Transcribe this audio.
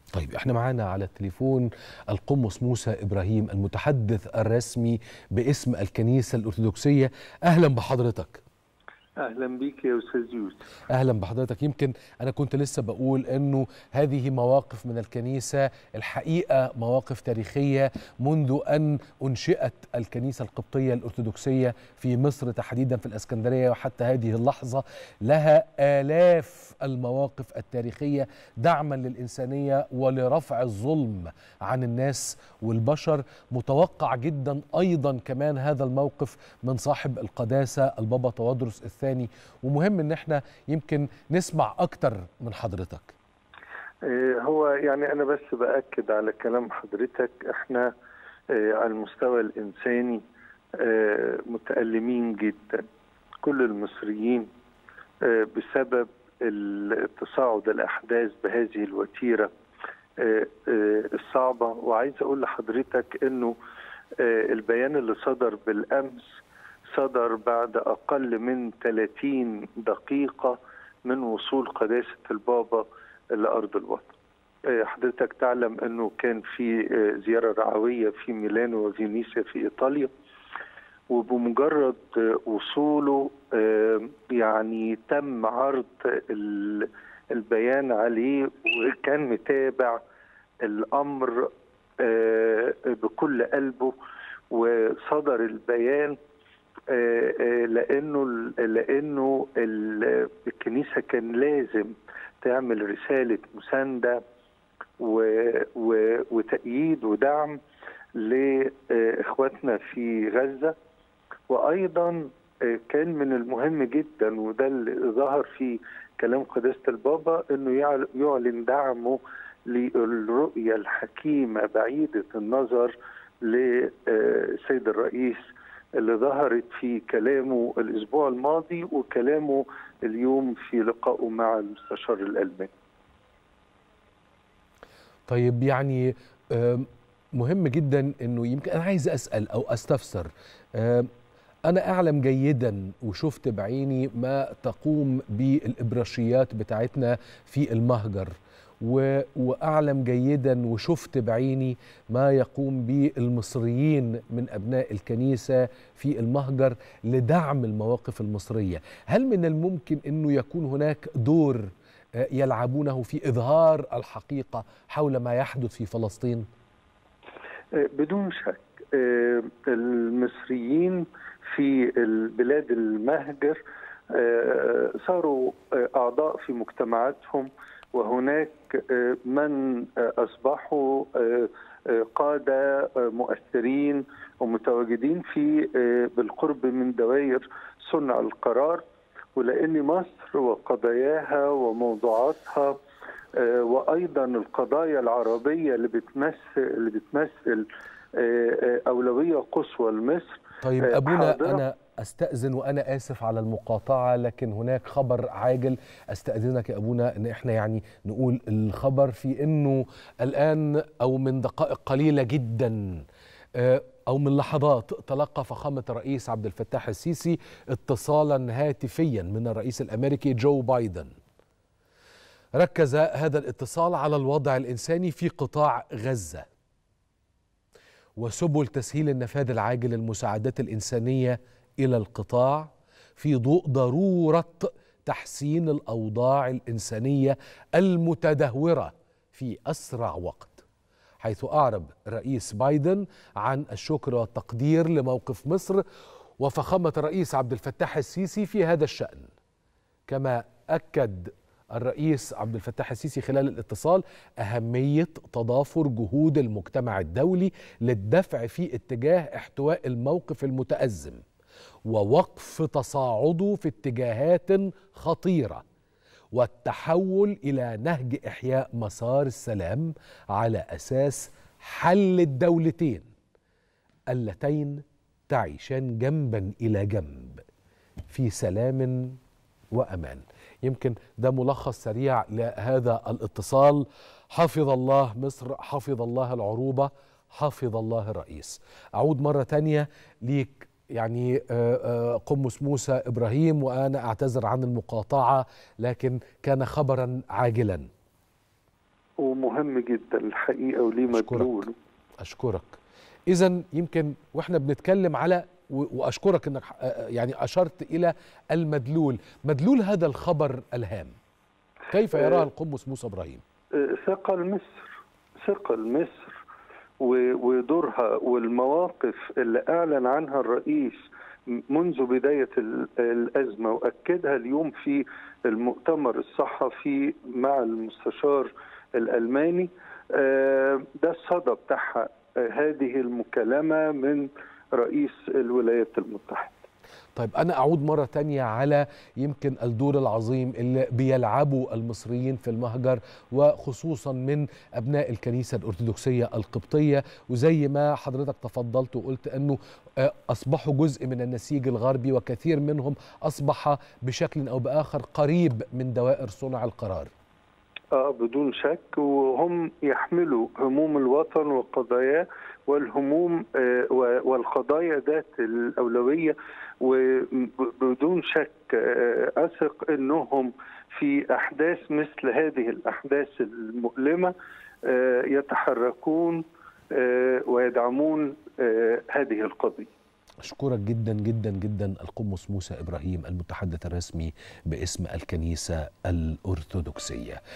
طيب احنا معانا على التليفون القمص موسى ابراهيم المتحدث الرسمي باسم الكنيسه الارثوذكسيه اهلا بحضرتك اهلا بيك يا استاذ يوسف اهلا بحضرتك يمكن انا كنت لسه بقول انه هذه مواقف من الكنيسه الحقيقه مواقف تاريخيه منذ ان انشئت الكنيسه القبطيه الارثوذكسيه في مصر تحديدا في الاسكندريه وحتى هذه اللحظه لها الاف المواقف التاريخيه دعما للانسانيه ولرفع الظلم عن الناس والبشر متوقع جدا ايضا كمان هذا الموقف من صاحب القداسه البابا توادرس الثاني ومهم ان احنا يمكن نسمع اكتر من حضرتك هو يعني انا بس باكد على كلام حضرتك احنا على المستوى الانساني متالمين جدا كل المصريين بسبب تصاعد الاحداث بهذه الوتيره الصعبه وعايز اقول لحضرتك انه البيان اللي صدر بالامس صدر بعد أقل من 30 دقيقة من وصول قداسة البابا لأرض الوطن حضرتك تعلم أنه كان في زيارة رعوية في ميلانو وفينيسيا في إيطاليا وبمجرد وصوله يعني تم عرض البيان عليه وكان متابع الأمر بكل قلبه وصدر البيان لانه لانه الكنيسه كان لازم تعمل رساله مسانده وتأييد ودعم لاخواتنا في غزه وايضا كان من المهم جدا وده اللي ظهر في كلام قداسه البابا انه يعلن دعمه للرؤيه الحكيمه بعيده النظر لسيد الرئيس اللي ظهرت في كلامه الاسبوع الماضي وكلامه اليوم في لقائه مع المستشار الالماني. طيب يعني مهم جدا انه يمكن انا عايز اسال او استفسر انا اعلم جيدا وشفت بعيني ما تقوم بالابراشيات بتاعتنا في المهجر و... واعلم جيدا وشفت بعيني ما يقوم به المصريين من ابناء الكنيسه في المهجر لدعم المواقف المصريه، هل من الممكن انه يكون هناك دور يلعبونه في اظهار الحقيقه حول ما يحدث في فلسطين؟ بدون شك المصريين في البلاد المهجر صاروا اعضاء في مجتمعاتهم وهناك من اصبحوا قاده مؤثرين ومتواجدين في بالقرب من دوائر صنع القرار ولان مصر وقضاياها وموضوعاتها وايضا القضايا العربيه اللي بتمثل اللي بتمثل اولويه قصوى لمصر طيب ابونا انا استاذن وانا اسف على المقاطعه لكن هناك خبر عاجل استاذنك يا ابونا ان احنا يعني نقول الخبر في انه الان او من دقائق قليله جدا او من لحظات تلقى فخامه الرئيس عبد الفتاح السيسي اتصالا هاتفيا من الرئيس الامريكي جو بايدن ركز هذا الاتصال على الوضع الانساني في قطاع غزه وسبل تسهيل النفاذ العاجل للمساعدات الانسانيه الى القطاع في ضوء ضروره تحسين الاوضاع الانسانيه المتدهوره في اسرع وقت حيث اعرب الرئيس بايدن عن الشكر والتقدير لموقف مصر وفخامه الرئيس عبد الفتاح السيسي في هذا الشان كما اكد الرئيس عبد الفتاح السيسي خلال الاتصال اهميه تضافر جهود المجتمع الدولي للدفع في اتجاه احتواء الموقف المتازم ووقف تصاعده في اتجاهات خطيره والتحول الى نهج احياء مسار السلام على اساس حل الدولتين اللتين تعيشان جنبا الى جنب في سلام وامان يمكن ده ملخص سريع لهذا الاتصال حفظ الله مصر حفظ الله العروبه حفظ الله الرئيس اعود مره تانية ليك يعني قمص موسى ابراهيم وانا اعتذر عن المقاطعه لكن كان خبرا عاجلا ومهم جدا الحقيقه وليه أشكرك. مدلول اشكرك اذا يمكن واحنا بنتكلم على و- واشكرك انك ح- آه، يعني اشرت الى المدلول مدلول هذا الخبر الهام كيف يراه آه. القمص موسى ابراهيم آه، ثقل مصر ثقل مصر و- ودورها والمواقف اللي اعلن عنها الرئيس منذ بدايه ال- الازمه واكدها اليوم في المؤتمر الصحفي مع المستشار الالماني آه، ده الصدى بتاعها آه، هذه المكالمه من رئيس الولايات المتحده طيب أنا أعود مرة تانية على يمكن الدور العظيم اللي بيلعبه المصريين في المهجر وخصوصا من أبناء الكنيسة الأرثوذكسية القبطية وزي ما حضرتك تفضلت وقلت أنه آه، أصبحوا جزء من النسيج الغربي وكثير منهم أصبح بشكل أو بآخر قريب من دوائر صنع القرار اه بدون شك وهم يحملوا هموم الوطن وقضاياه والهموم آه، و- والقضايا ذات الاولويه وبدون شك آه، اثق انهم في احداث مثل هذه الاحداث المؤلمه آه، يتحركون آه، ويدعمون آه، هذه القضيه أشكرك جدا جدا جدا القمص موسى إبراهيم المتحدث الرسمي باسم الكنيسة الأرثوذكسية